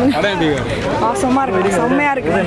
படம் எப்படி ஆசமாக இருக்கு செம்மையாக இருக்கு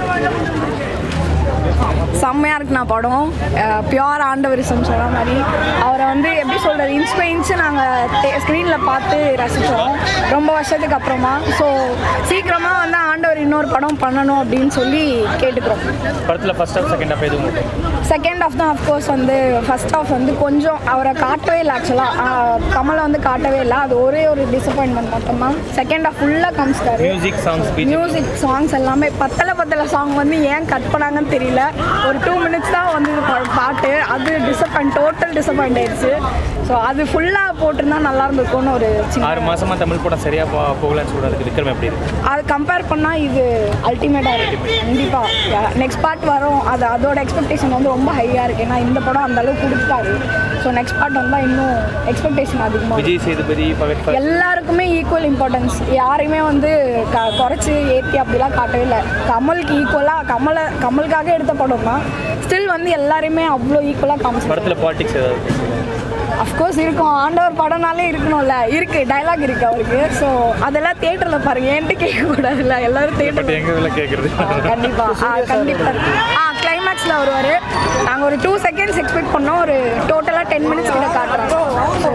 செம்மையாக இருக்குண்ணா படம் பியோர் ஆண்டவரிசம் சொன்ன மாதிரி அவரை வந்து எப்படி சொல்கிறது இன்ஸ்பைன்ஸு நாங்கள் ஸ்க்ரீனில் பார்த்து ரசித்தோம் ரொம்ப வருஷத்துக்கு அப்புறமா ஸோ சீக்கிரமாக வந்து ஆண்டவர் இன்னொரு படம் பண்ணணும் அப்படின்னு சொல்லி கேட்டுக்கிறோம் படத்தில் ஃபர்ஸ்ட் ஹாஃப் செகண்ட் ஹாஃப் எதுவும் செகண்ட் ஆஃப் தான் அஃப்கோர்ஸ் வந்து ஃபர்ஸ்ட் ஆஃப் வந்து கொஞ்சம் அவரை காட்டவே இல்லை ஆக்சுவலாக கமலை வந்து காட்டவே இல்லை அது ஒரே ஒரு டிசப்பாயின்மெண்ட் மட்டும்தான் செகண்ட் ஆஃப் ஃபுல்லாக காமிச்சிட்டாரு மியூசிக் சாங்ஸ் பீச் மியூசிக் சாங்ஸ் எல்லாமே பத்தல பத்தல சாங் வந்து ஏன் கட் பண்ணாங்கன்னு தெரியல ஒரு டூ மினிட்ஸ் தான் வந்து பா- பாட்டு அது டிசப்பாயிண்ட் டோட்டல் டிசப்பாயிண்ட் ஆயிடுச்சு ஸோ அது ஃபுல்லாக போட்டிருந்தா நல்லா இருந்திருக்கும்னு ஒரு சின்ன ஆறு மாசமா தமிழ் படம் சரியா போ போகலன்னு சொல்றதுக்கு விக்ரம் எப்படி இருக்கு அது கம்பேர் பண்ணால் இது அல்டிமேட்டாக இருக்குது கண்டிப்பாக நெக்ஸ்ட் பார்ட் வரும் அது அதோட எக்ஸ்பெக்டேஷன் வந்து ரொம்ப ஹையாக இருக்குது ஏன்னா இந்த படம் அந்த அளவுக்கு கொடுத்துட்டாரு ஸோ நெக்ஸ்ட் பார்ட் வந்தால் இன்னும் எக்ஸ்பெக்டேஷன் அதிகமாக விஜய் சேதுபதி பகத் ஃபாசில் எல்லாருக்குமே ஈக்குவல் இம்பார்ட்டன்ஸ் யாரையுமே வந்து க குறைச்சி ஏற்றி அப்படிலாம் காட்டவே இல்லை கமலுக்கு ஈக்குவலாக கமலை கமலுக்காக எடுத்த படம் தான் ஸ்டில் வந்து எல்லாரையுமே அவ்வளோ ஈக்குவலாக காமிச்சு படத்துல பாலிடிக்ஸ் ஏதாவது அஃப்கோர்ஸ் இருக்கும் ஆண்டவர் படம்னாலே இருக்கணும்ல இருக்கு டைலாக் இருக்கு அவருக்கு ஸோ அதெல்லாம் தியேட்டரில் பாருங்க என்கிட்ட கேட்கக்கூடாதுல்ல எல்லாரும் தியேட்டர் எங்க வேலை கேட்கறது கண்டிப்பா ஆ கண்டிப்பா இருக்கு ஆ கிளைமேக்ஸில் வருவார் நாங்கள் ஒரு டூ செகண்ட்ஸ் எக்ஸ்பெக்ட் பண்ணோம் ஒரு டோட்டலாக டென் மினிட்ஸ் கிட்ட காட்டுறோம் ஸோ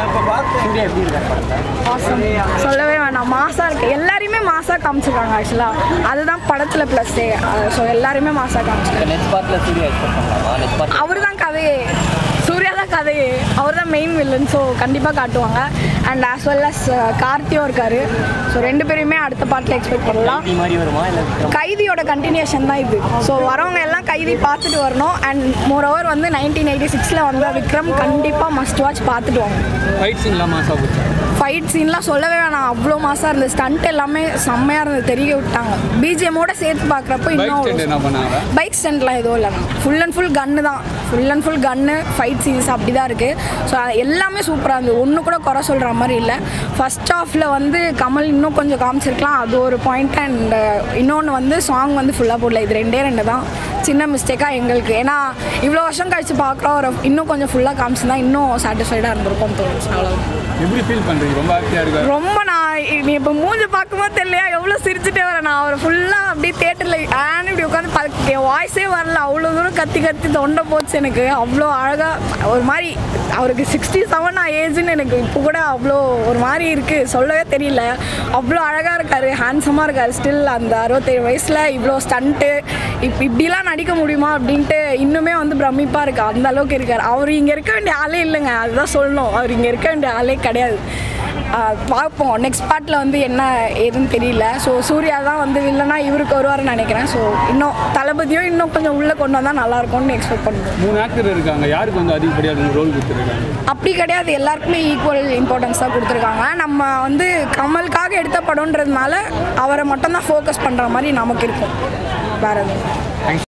awesome. சொல்லவே வேணாம் மாசா இருக்கு எல்லாரையுமே மாசா காமிச்சிருக்காங்க ஆக்சுவலாக அதுதான் படத்தில் ப்ளஸ்ஸே ஸோ எல்லாருமே மாசா காமிச்சிருக்காங்க நெக்ஸ்ட் பார்ட்டில் சூர்யா எக்ஸ்பெக்ட் பண்ணலாமா நெக்ஸ்ட் பார்ட் அவர் தான் கதையே சூர்யா தான் கதையே அவர் தான் மெயின் வில்லன் ஸோ கண்டிப்பாக காட்டுவாங்க அண்ட் ஆஸ் வெல் அஸ் கார்த்தியும் இருக்காரு ஸோ ரெண்டு பேரையுமே அடுத்த பார்ட்டில் எக்ஸ்பெக்ட் பண்ணலாம் டி மாதிரி வருமா இல்லை விக்ரம் கைதியோட கண்டினியூஷன் தான் இது ஸோ வரவங்க எல்லாம் கைதி பார்த்துட்டு வரணும் அண்ட் மோர் ஓவர் வந்து நைன்டீன் எயிட்டி சிக்ஸில் வந்த விக்ரம் கண்டிப்பாக மஸ்ட் வாட்ச் பார்த்துட்டு வாங்க ஃபைட் சீன்லாம் மாசா போச்சு ஃபைட் சீன்லாம் சொல்லவே வேணாம் அவ்வளோ மாசாக இருந்தது ஸ்டண்ட் எல்லாமே செம்மையாக இருந்தது தெரிய விட்டாங்க பிஜிஎம்மோட சேர்த்து பார்க்குறப்ப பைக் இன்னும் ஸ்டண்ட் என்ன பண்ணாங்க பைக் ஸ்டண்ட்லாம் எதுவும் இல்லைண்ணா ஃபுல் அண்ட் ஃபுல் கன்னு தான் full and full gun fight scenes அப்படி தான் இருக்குது ஸோ எல்லாமே சூப்பராக இருந்தது ஒன்று கூட குறை சொல்கிற மாதிரி இல்லை ஃபஸ்ட் ஹாஃபில் வந்து கமல் இன்னும் கொஞ்சம் காமிச்சிருக்கலாம் அது ஒரு பாயிண்ட் அண்ட் இன்னொன்று வந்து சாங் வந்து ஃபுல்லாக போடல இது ரெண்டே ரெண்டு தான் சின்ன மிஸ்டேக்காக எங்களுக்கு ஏன்னா இவ்வளோ வருஷம் கழிச்சு பார்க்குறோம் ஒரு இன்னும் கொஞ்சம் ஃபுல்லாக காமிச்சிருந்தா இன்னும் சாட்டிஸ்ஃபைடாக இருந்திருக்கும்னு தோணுச்சு அவ்வளோதான் எப்படி ஃபீல் பண்றீங்க ரொம்ப ஹாப்பியாக இருக்கு ரொம்ப நான் நீ இப்போ மூஞ்சி பார்க்கும்போது தெரியலையா எவ்வளோ சிரிச்சுட்டே வரேன் நான் அவர் ஃபுல்லாக அப்படியே தேட்டரில் ஆன் இப்படி உட்காந்து என் வாய்ஸே வரல அவ்வளோ தூரம் கத்தி கத்தி தொண்டை போச்சு எனக்கு அவ்வளோ அழகாக ஒரு மாதிரி அவருக்கு சிக்ஸ்டி செவன் ஏஜ்னு எனக்கு இப்போ கூட அவ்வளோ ஒரு மாதிரி இருக்குது சொல்லவே தெரியல அவ்வளோ அழகாக இருக்காரு ஹேண்ட்ஸமாக இருக்காரு ஸ்டில் அந்த அறுபத்தேழு வயசில் இவ்வளோ ஸ்டண்ட்டு இப் இப்படிலாம் நடிக்க முடியுமா அப்படின்ட்டு இன்னுமே வந்து பிரமிப்பாக இருக்குது அந்த அளவுக்கு இருக்கார் அவர் இங்கே இருக்க வேண்டிய ஆளே இல்லைங்க அதுதான் சொல்லணும் அவர் இங்கே இருக்க வேண்டிய ஆளே கிடையாது ஆஹ் பார்ப்போம் நெக்ஸ்ட் பார்ட்டில் வந்து என்ன ஏதுன்னு தெரியல ஸோ சூர்யா தான் வந்து இல்லைன்னா இவருக்கு வருவார்னு நினைக்கிறேன் ஸோ இன்னும் தளபதியும் இன்னும் கொஞ்சம் உள்ளே கொண்டு வந்தால் நல்லா இருக்கும்னு எக்ஸ்பெக்ட் பண்ணுறோம் மூணு ஆக்டர் இருக்காங்க யாருக்கு வந்து அதிகப்படியாக ரோல் கொடுத்துருக்காங்க அப்படி கிடையாது எல்லாருக்குமே ஈக்குவல் இம்பார்ட்டன்ஸ் தான் கொடுத்துருக்காங்க நம்ம வந்து கமலுக்காக எடுத்த படம்ன்றதுனால அவரை மட்டும்தான் ஃபோக்கஸ் பண்ணுற மாதிரி நமக்கு இருக்கும் வேறு எதுவும்